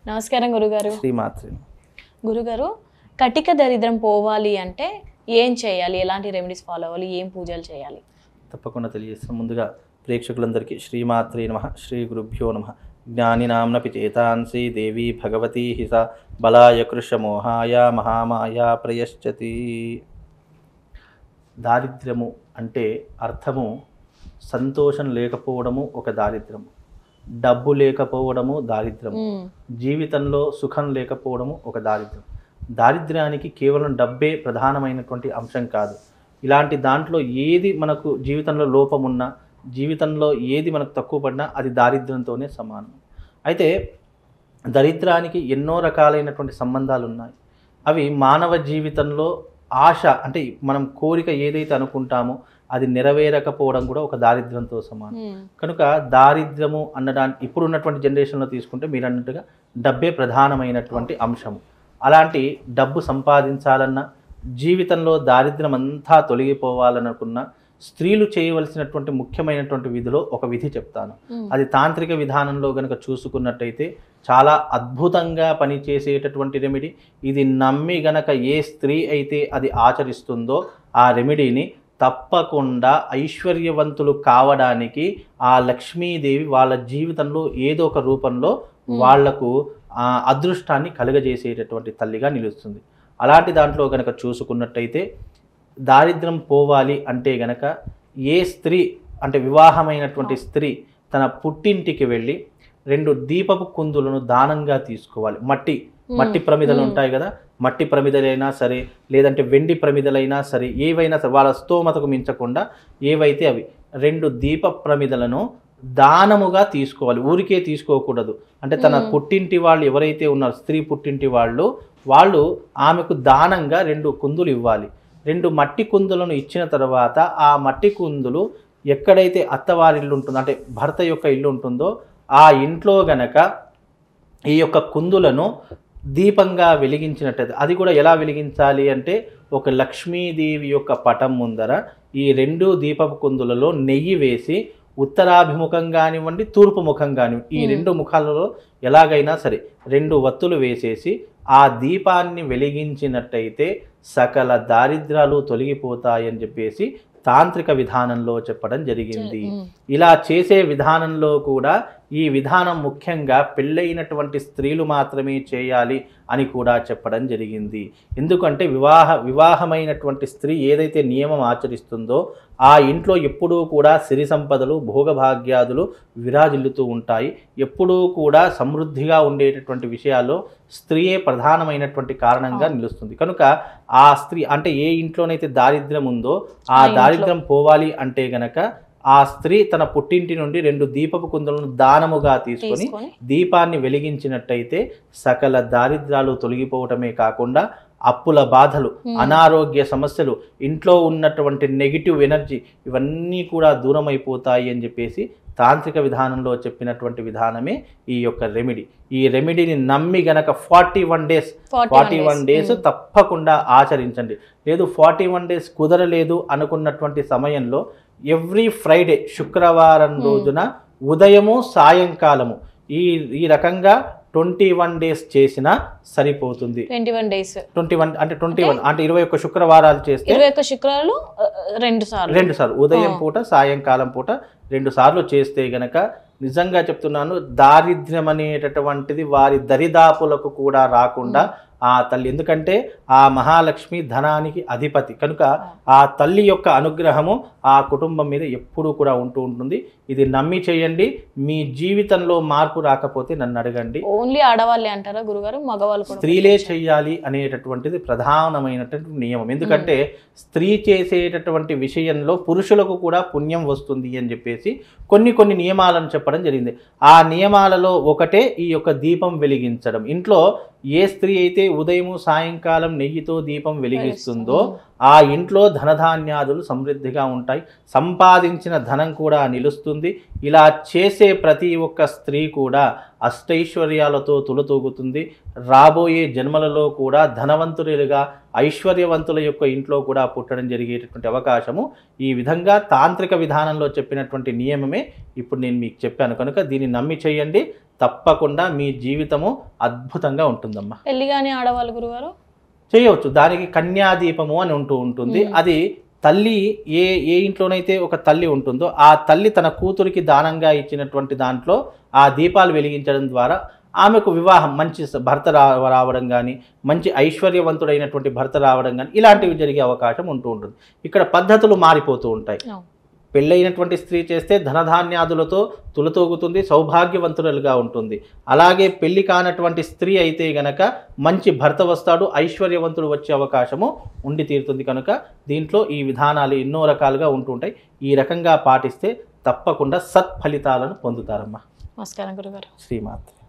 నమస్కారం గురుగారు శ్రీమాత్రి గురుగారు కటిక దరిద్రం పోవాలి అంటే ఏం చేయాలి ఎలాంటి రెమెడీస్ ఫాలో అవ్వాలి ఏం పూజలు చేయాలి తప్పకుండా తెలియజేస్తాను ముందుగా ప్రేక్షకులందరికీ శ్రీమాత్రి నమ శ్రీ గురుభ్యో నమ జ్ఞానినాంనపి చేతాంసి దేవి భగవతి హిస బలాయ కృషమోహాయ మహామాయ ప్రయశ్చతి దారిద్ర్యము అంటే అర్థము సంతోషం లేకపోవడము ఒక దారిద్ర్యము డబ్బు లేకపోవడము దారిద్ర్యము మ్మ్. జీవితంలో సుఖం లేకపోవడము ఒక దారిద్ర్యం దారిద్ర్యానికి కేవలం డబ్బే ప్రధానమైనటువంటి అంశం కాదు ఇలాంటి దాంట్లో ఏది మనకు జీవితంలో లోపం ఉన్నా జీవితంలో ఏది మనకు తక్కువ పడినా అది దారిద్ర్యంతోనే సమానం అయితే దరిద్రానికి ఎన్నో రకాలైనటువంటి సంబంధాలు ఉన్నాయి అవి మానవ జీవితంలో ఆశ అంటే మనం కోరిక ఏదైతే అనుకుంటామో అది నెరవేరకపోవడం కూడా ఒక దారిద్ర్యంతో సమానం మ్మ్. కనుక దారిద్ర్యము అన్నదాన్ని ఇప్పుడు ఉన్నటువంటి జనరేషన్లో తీసుకుంటే మీరు అన్నట్టుగా డబ్బే ప్రధానమైనటువంటి అంశము అలాంటి డబ్బు సంపాదించాలన్నా జీవితంలో దారిద్ర్యం అంతా తొలగిపోవాలనుకున్న స్త్రీలు చేయవలసినటువంటి ముఖ్యమైనటువంటి విధిలో ఒక విధి చెప్తాను మ్మ్. అది తాంత్రిక విధానంలో గనక చూసుకున్నట్టయితే చాలా అద్భుతంగా పనిచేసేటటువంటి రెమెడీ ఇది నమ్మి గనక ఏ స్త్రీ అయితే అది ఆచరిస్తుందో ఆ రెమెడీని తప్పకుండా ఐశ్వర్యవంతులు కావడానికి ఆ లక్ష్మీదేవి వాళ్ళ జీవితంలో ఏదో ఒక రూపంలో వాళ్లకు ఆ అదృష్టాన్ని కలుగజేసేటటువంటి తల్లిగా నిలుస్తుంది అలాంటి దాంట్లో గనక చూసుకున్నట్టయితే దారిద్ర్యం పోవాలి అంటే గనక ఏ స్త్రీ అంటే వివాహమైనటువంటి స్త్రీ తన పుట్టింటికి వెళ్ళి రెండు దీపపు కుందులను దానంగా తీసుకోవాలి మట్టి మట్టి ప్రమిదలు ఉంటాయి కదా మట్టి ప్రమిదలైనా సరే లేదంటే వెండి ప్రమిదలైనా సరే ఏవైనా సరే వాళ్ళ స్తోమతకు మించకుండా ఏవైతే అవి రెండు దీప ప్రమిదలను దానముగా తీసుకోవాలి ఊరికే తీసుకోకూడదు అంటే తన పుట్టింటి వాళ్ళు ఎవరైతే ఉన్నారో స్త్రీ పుట్టింటి వాళ్ళు వాళ్ళు ఆమెకు దానంగా రెండు కుందులు ఇవ్వాలి రెండు మట్టి కుందులను ఇచ్చిన తర్వాత ఆ మట్టి కుందులు ఎక్కడైతే అత్తవారి ఇల్లు ఉంటుందో అంటే భర్త యొక్క ఇల్లు ఉంటుందో ఆ ఇంట్లో గనక ఈ యొక్క కుందులను దీపంగా వెలిగించినట్టయితే అది కూడా ఎలా వెలిగించాలి అంటే ఒక లక్ష్మీదేవి యొక్క పటం ముందర ఈ రెండు దీపపు కుందులలో నెయ్యి వేసి ఉత్తరాభిముఖం కానివ్వండి తూర్పు ముఖం కానివ్వండి ఈ రెండు ముఖాలలో ఎలాగైనా సరే రెండు వత్తులు వేసేసి ఆ దీపాన్ని వెలిగించినట్టయితే సకల దారిద్రాలు తొలగిపోతాయని చెప్పేసి తాంత్రిక విధానంలో చెప్పడం జరిగింది మ్మ్. ఇలా చేసే విధానంలో కూడా ఈ విధానం ముఖ్యంగా పెళ్ళైనటువంటి స్త్రీలు మాత్రమే చేయాలి అని కూడా చెప్పడం జరిగింది ఎందుకంటే వివాహ వివాహమైనటువంటి స్త్రీ ఏదైతే నియమం ఆచరిస్తుందో ఆ ఇంట్లో ఎప్పుడూ కూడా సిరి సంపదలు భోగభాగ్యాదులు విరాజిల్లుతూ ఉంటాయి ఎప్పుడూ కూడా సమృద్ధిగా ఉండేటటువంటి విషయాల్లో స్త్రీయే ప్రధానమైనటువంటి కారణంగా నిలుస్తుంది కనుక ఆ స్త్రీ అంటే ఏ ఇంట్లోనైతే దారిద్ర్యం ఉందో ఆ ఆ ఇంట్లో. దారిద్ర్యం పోవాలి అంటే గనక ఆ స్త్రీ తన పుట్టింటి నుండి రెండు దీపపు కుందులను దానముగా తీసుకొని తీసుకొని దీపాన్ని వెలిగించినట్టయితే సకల దారిద్రాలు తొలగిపోవటమే కాకుండా అప్పుల బాధలు Hmm. అనారోగ్య సమస్యలు ఇంట్లో ఉన్నటువంటి నెగిటివ్ ఎనర్జీ ఇవన్నీ కూడా దూరం అయిపోతాయి అని చెప్పేసి తాంత్రిక విధానంలో చెప్పినటువంటి విధానమే ఈ యొక్క రెమెడీ ఈ రెమెడీని నమ్మి గనక forty one days forty one days తప్పకుండా ఆచరించండి లేదు ఫార్టీ వన్ డేస్ కుదరలేదు అనుకున్నటువంటి సమయంలో ఎవ్రీ ఫ్రైడే శుక్రవారం Hmm. రోజున ఉదయము సాయంకాలము ఈ ఈ రకంగా ట్వంటీ వన్ డేస్ చేసినా సరిపోతుంది twenty one days twenty one అంటే ట్వంటీ వన్ అంటే ఇరవై ఒక్క శుక్రవారాలు చేస్తే ఇరవై ఒక్క శుక్రాలు ఆ, రెండు సార్లు రెండు సార్లు ఉదయం ఆ. పూట సాయంకాలం పూట రెండు సార్లు చేస్తే గనక నిజంగా చెప్తున్నాను దారిద్ర్యం అనేటటువంటిది వారి దరిదాపులకు కూడా రాకుండా ఆ తల్లి ఎందుకంటే ఆ మహాలక్ష్మి ధనానికి అధిపతి కనుక ఆ తల్లి యొక్క అనుగ్రహము ఆ కుటుంబం మీద ఎప్పుడూ కూడా ఉంటూ ఉంటుంది ఇది నమ్మి చేయండి మీ జీవితంలో మార్పు రాకపోతే నన్ను అడగండి ఓన్లీ ఆడవాళ్ళే అంటారా గురుగారు మగవాళ్ళు కూడా స్త్రీలే చెయ్యాలి అనేటటువంటిది ప్రధానమైనటువంటి నియమం ఎందుకంటే స్త్రీ చేసేటటువంటి విషయంలో పురుషులకు కూడా పుణ్యం వస్తుంది అని చెప్పేసి కొన్ని కొన్ని నియమాలను చెప్పడం జరిగింది ఆ నియమాలలో ఒకటే ఈ యొక్క దీపం వెలిగించడం ఇంట్లో ఏ స్త్రీ అయితే ఉదయము సాయంకాలం నెయ్యితో దీపం వెలిగిస్తుందో ఆ ఇంట్లో ధనధాన్యాదులు సమృద్ధిగా ఉంటాయి సంపాదించిన ధనం కూడా నిలుస్తుంది ఇలా చేసే ప్రతి ఒక్క స్త్రీ కూడా అష్టైశ్వర్యాలతో తులతూగుతుంది రాబోయే జన్మలలో కూడా ధనవంతులుగా ఐశ్వర్యవంతుల యొక్క ఇంట్లో కూడా పుట్టడం జరిగేటటువంటి అవకాశము ఈ విధంగా తాంత్రిక విధానంలో చెప్పినటువంటి నియమమే ఇప్పుడు నేను మీకు చెప్పాను కనుక దీన్ని నమ్మి చేయండి తప్పకుండా మీ జీవితము అద్భుతంగా ఉంటుందమ్మా పెళ్లి కాని ఆడవాళ్ళు గురుగారు చేయవచ్చు దానికి కన్యాదీపము అని ఉంటూ ఉంటుంది మ్మ్. అది తల్లి ఏ ఏ ఇంట్లోనైతే ఒక తల్లి ఉంటుందో ఆ తల్లి తన కూతురికి దానంగా ఇచ్చినటువంటి దాంట్లో ఆ దీపాలు వెలిగించడం ద్వారా ఆమెకు వివాహం మంచి స- భర్త రా రావడం కానీ మంచి ఐశ్వర్యవంతుడైనటువంటి భర్త రావడం కానీ ఇలాంటివి జరిగే అవకాశం ఉంటూ ఉంటుంది ఇక్కడ పద్ధతులు మారిపోతూ ఉంటాయి అవును. పెళ్ళైనటువంటి స్త్రీ చేస్తే ధనధాన్యాదులతో తులతూగుతుంది సౌభాగ్యవంతురాలుగా ఉంటుంది అలాగే పెళ్లి కానటువంటి స్త్రీ అయితే గనక మంచి భర్త వస్తాడు ఐశ్వర్యవంతుడు వచ్చే అవకాశము ఉండి తీరుతుంది కనుక దీంట్లో ఈ విధానాలు ఎన్నో రకాలుగా ఉంటుంటాయి ఈ రకంగా పాటిస్తే తప్పకుండా సత్ఫలితాలను పొందుతారమ్మా నమస్కారం గురుగారు శ్రీమాత్రే